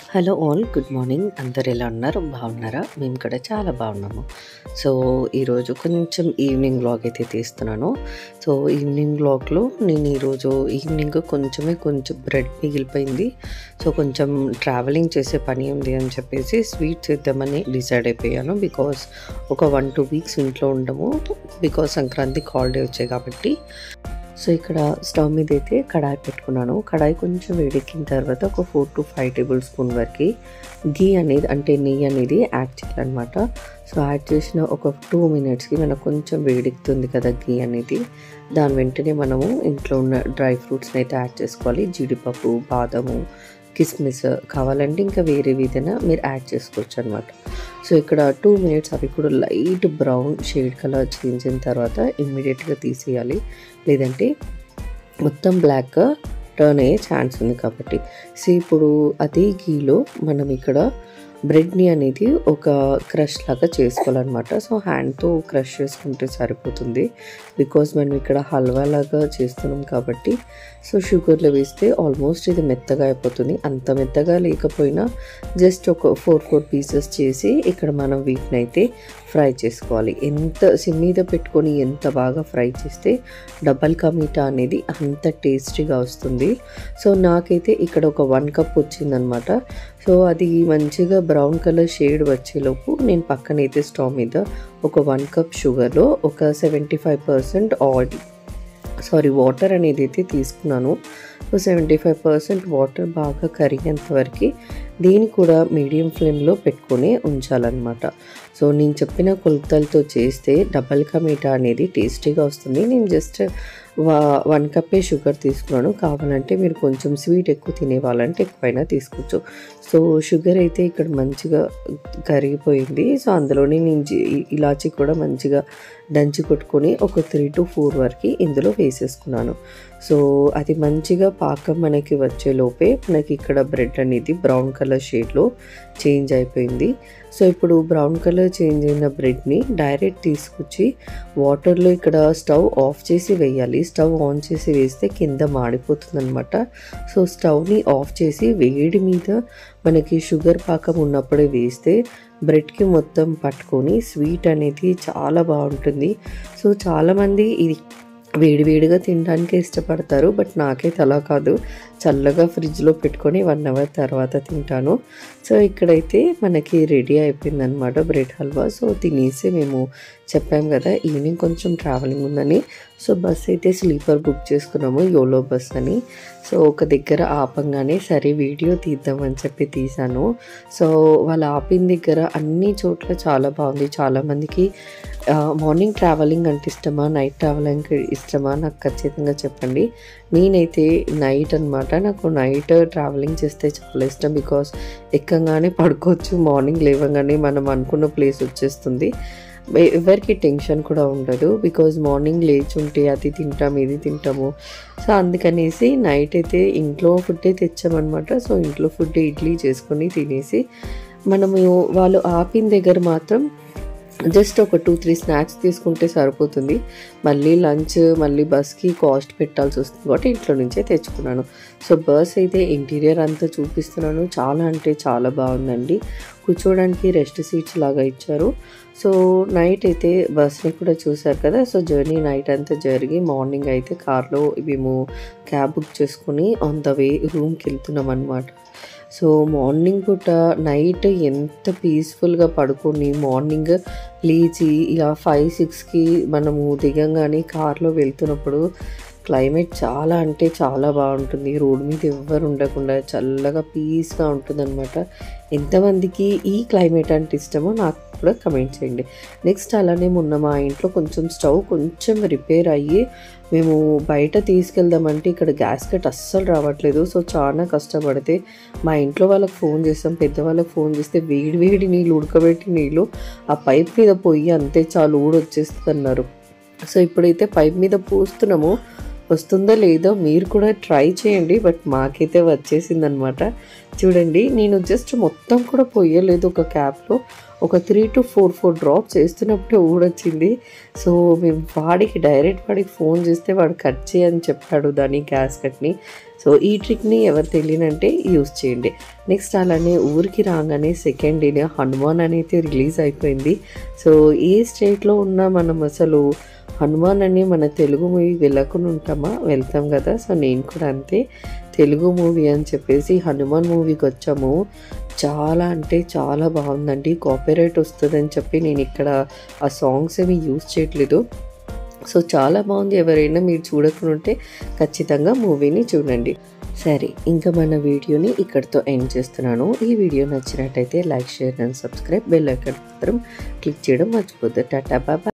hello all good morning అందరు ఎలా ఉన్నారు బాగున్నారా మేము కూడా చాలా బాగున్నాము సో ఈరోజు కొంచెం ఈవినింగ్ వ్లాగ్ అయితే తీస్తున్నాను సో ఈవినింగ్ వ్లాగ్లో నేను ఈరోజు ఈవినింగ్ కొంచెమే కొంచెం బ్రెడ్ మిగిలిపోయింది సో కొంచెం ట్రావెలింగ్ చేసే పని ఉంది అని చెప్పేసి స్వీట్ చేద్దామని డిసైడ్ అయిపోయాను బికాస్ ఒక వన్ టూ వీక్స్ ఇంట్లో ఉండము బికాస్ సంక్రాంతికి హాలిడే వచ్చాయి కాబట్టి సో ఇక్కడ స్టవ్ మీద అయితే కడాయి పెట్టుకున్నాను కడాయి కొంచెం వేడెక్కిన తర్వాత ఒక four to five tablespoon వరకు గీ అనేది అంటే నెయ్యి అనేది యాడ్ చేయాలన్నమాట సో యాడ్ చేసిన ఒక టూ మినిట్స్కి మనకు కొంచెం వేడెక్కుతుంది కదా గీ అనేది దాని వెంటనే మనము ఇంట్లో ఉన్న డ్రై ఫ్రూట్స్ని అయితే యాడ్ చేసుకోవాలి జీడిపప్పు బాదము కిస్మిస్ కావాలంటే ఇంకా వేరే విధంగా మీరు యాడ్ చేసుకోవచ్చు అనమాట సో ఇక్కడ టూ మినిట్స్ అవి కూడా light brown shade colour change అయిన తర్వాత ఇమ్మీడియట్గా తీసేయాలి లేదంటే మొత్తం బ్లాక్ టర్న్ అయ్యే ఛాన్స్ ఉంది కాబట్టి సో ఇప్పుడు అదే గీలో మనం ఇక్కడ బ్రెడ్ని అనేది ఒక క్రష్ లాగా చేసుకోవాలన్నమాట సో హ్యాండ్తో క్రష్ చేసుకుంటే సరిపోతుంది బికాజ్ మనం ఇక్కడ హల్వా లాగా చేస్తున్నాం కాబట్టి సో షుగర్లో వేస్తే ఆల్మోస్ట్ ఇది మెత్తగా అయిపోతుంది అంత మెత్తగా లేకపోయినా జస్ట్ ఒక ఫోర్ ఫోర్ పీసెస్ చేసి ఇక్కడ మనం వీటిని అయితే ఫ్రై చేసుకోవాలి ఎంత సిమ్ మీద పెట్టుకొని ఎంత బాగా ఫ్రై చేస్తే డబల్ కమీటా అనేది అంత టేస్టీగా వస్తుంది సో నాకైతే ఇక్కడ ఒక వన్ కప్ వచ్చిందనమాట సో అది మంచిగా బ్రౌన్ కలర్ షేడ్ వచ్చేలోపు నేను పక్కనైతే స్టవ్ మీద ఒక వన్ కప్ షుగర్లో ఒక seventy five percent oil sorry water అనేది అయితే తీసుకున్నాను so seventy five percent water బాగా కరిగేంత వరకు దీన్ని కూడా మీడియం ఫ్లేమ్లో పెట్టుకొని ఉంచాలన్నమాట సో నేను చెప్పిన కొలతలతో చేస్తే డబల్ కమీటా అనేది టేస్టీగా వస్తుంది నేను జస్ట్ వన్ కప్పే షుగర్ తీసుకున్నాను కావాలంటే మీరు కొంచెం స్వీట్ ఎక్కువ తినేవాళ్ళంటే ఎక్కువైనా తీసుకోవచ్చు సో షుగర్ అయితే ఇక్కడ మంచిగా కరిగిపోయింది సో అందులోనే నేను ఇలాచి కూడా మంచిగా దంచి కొట్టుకొని ఒక త్రీ టు ఫోర్ వరకు ఇందులో వేసేసుకున్నాను సో అది మంచిగా పాకం మనకి వచ్చే లోపే మనకి ఇక్కడ బ్రెడ్ అనేది బ్రౌన్ కలర్ షేడ్లో చేంజ్ అయిపోయింది సో ఇప్పుడు బ్రౌన్ కలర్ చేంజ్ అయిన బ్రెడ్ని డైరెక్ట్ తీసుకొచ్చి వాటర్లో ఇక్కడ స్టవ్ ఆఫ్ చేసి వేయాలి స్టవ్ ఆన్ చేసి వేస్తే కింద మాడిపోతుంది అనమాట సో స్టవ్ని ఆఫ్ చేసి వేడి మీద మనకి షుగర్ పాకం ఉన్నప్పుడే వేస్తే బ్రెడ్కి మొత్తం పట్టుకొని స్వీట్ అనేది చాలా బాగుంటుంది సో చాలామంది ఇది వేడివేడిగా తినడానికి ఇష్టపడతారు బట్ నాకైతే అలా కాదు చల్లగా ఫ్రిడ్జ్లో పెట్టుకొని వన్ అవర్ తర్వాత తింటాను సో ఇక్కడైతే మనకి రెడీ అయిపోయిందనమాట బ్రెడ్ హల్వా సో తినేసి మేము చెప్పాం కదా ఈవినింగ్ కొంచెం ట్రావెలింగ్ ఉందని సో బస్ అయితే స్లీపర్ బుక్ చేసుకున్నాము యోలో బస్ అని సో ఒక దగ్గర ఆపంగానే సరే వీడియో తీద్దామని చెప్పి తీసాను సో వాళ్ళు ఆపిన దగ్గర అన్ని చోట్ల చాలా బాగుంది చాలామందికి మార్నింగ్ ట్రావెలింగ్ అంటే ఇష్టమా నైట్ ట్రావెలింగ్ ఇష్టమా నాకు ఖచ్చితంగా చెప్పండి నేనైతే నైట్ అనమాట నాకు నైట్ ట్రావెలింగ్ చేస్తే చాలా ఇష్టం బికాస్ ఎక్కగానే పడుకోవచ్చు మార్నింగ్ లేవగానే మనం అనుకున్న ప్లేస్ వచ్చేస్తుంది ఎవరికి టెన్షన్ కూడా ఉండదు బికాజ్ మార్నింగ్ లేచి ఉంటే అది తింటాం ఇది తింటాము సో అందుకనేసి నైట్ అయితే ఇంట్లో ఫుడ్డే తెచ్చామన్నమాట సో ఇంట్లో ఫుడ్ ఇడ్లీ చేసుకొని తినేసి మనము వాళ్ళు ఆపిన దగ్గర మాత్రం జస్ట్ ఒక టూ త్రీ స్నాక్స్ తీసుకుంటే సరిపోతుంది మళ్ళీ లంచ్ మళ్ళీ బస్కి కాస్ట్ పెట్టాల్సి వస్తుంది కాబట్టి ఇంట్లో నుంచే తెచ్చుకున్నాను సో బస్ అయితే ఇంటీరియర్ అంతా చూపిస్తున్నాను చాలా అంటే చాలా బాగుందండి కూర్చోవడానికి రెస్ట్ సీట్స్ లాగా ఇచ్చారు సో నైట్ అయితే బస్ని కూడా చూసారు కదా సో జర్నీ నైట్ అంతా జరిగి మార్నింగ్ అయితే కార్లో మేము క్యాబ్ బుక్ చేసుకుని ఆన్ ద వే రూమ్కి వెళ్తున్నాం అనమాట సో మార్నింగ్ పూట నైట్ ఎంత పీస్ఫుల్గా పడుకొని మార్నింగ్ లేచి ఇలా ఫైవ్ సిక్స్కి మనము దిగంగానే కార్లో వెళ్తున్నప్పుడు క్లైమేట్ చాలా అంటే చాలా బాగుంటుంది రోడ్ మీద ఎవ్వరు ఉండకుండా చల్లగా పీస్గా ఉంటుంది అనమాట ఎంతమందికి ఈ క్లైమేట్ అంటే ఇష్టమో నాకు కూడా కమెంట్ చేయండి నెక్స్ట్ అలానే మొన్న మా ఇంట్లో కొంచెం స్టవ్ కొంచెం రిపేర్ అయ్యి మేము బయట తీసుకెళ్దామంటే ఇక్కడ గ్యాస్ కట్ అస్సలు రావట్లేదు సో చాలా కష్టపడితే మా ఇంట్లో వాళ్ళకి ఫోన్ చేస్తాం పెద్దవాళ్ళకి ఫోన్ చేస్తే వేడి వేడి నీళ్ళు ఉడకబెట్టి నీళ్ళు ఆ పైప్ మీద పోయి అంతే చాలు ఊడొచ్చేస్తుంది అన్నారు సో ఇప్పుడైతే పైప్ మీద పోస్తున్నాము వస్తుందో లేదో మీరు కూడా ట్రై చేయండి బట్ మాకైతే వచ్చేసిందనమాట చూడండి నేను జస్ట్ మొత్తం కూడా పోయలేదు ఒక క్యాప్లో ఒక three to four four drops వేస్తున్నప్పుడే ఊడొచ్చింది సో మేము వాడికి డైరెక్ట్ వాడికి ఫోన్ చేస్తే వాడు కట్ చేయని చెప్పాడు దాని గ్యాస్ కట్ని సో ఈ ట్రిక్ని ఎవరు తెలియనంటే యూస్ చేయండి నెక్స్ట్ అలానే ఊరికి రాగానే సెకండ్ డే హనుమాన్ అనేది రిలీజ్ అయిపోయింది సో ఏ స్టేట్లో ఉన్నా మనం అసలు హనుమాన్ అని మన తెలుగు మూవీ వెళ్ళకుండా ఉంటామా వెళ్తాం కదా సో నేను కూడా అంతే తెలుగు మూవీ అని చెప్పేసి హనుమాన్ మూవీకి వచ్చాము చాలా అంటే చాలా బాగుందండి కాపీరైట్ వస్తుందని చెప్పి నేను ఇక్కడ ఆ సాంగ్స్ ఏమి యూజ్ చేయట్లేదు సో చాలా బాగుంది ఎవరైనా మీరు చూడకుంటే ఖచ్చితంగా మూవీని చూడండి సరే ఇంకా మన వీడియోని ఇక్కడితో ఎండ్ చేస్తున్నాను ఈ వీడియో నచ్చినట్టయితే like share and subscribe bell icon మాత్రం క్లిక్ చేయడం మర్చిపోద్దు టాటా బాబా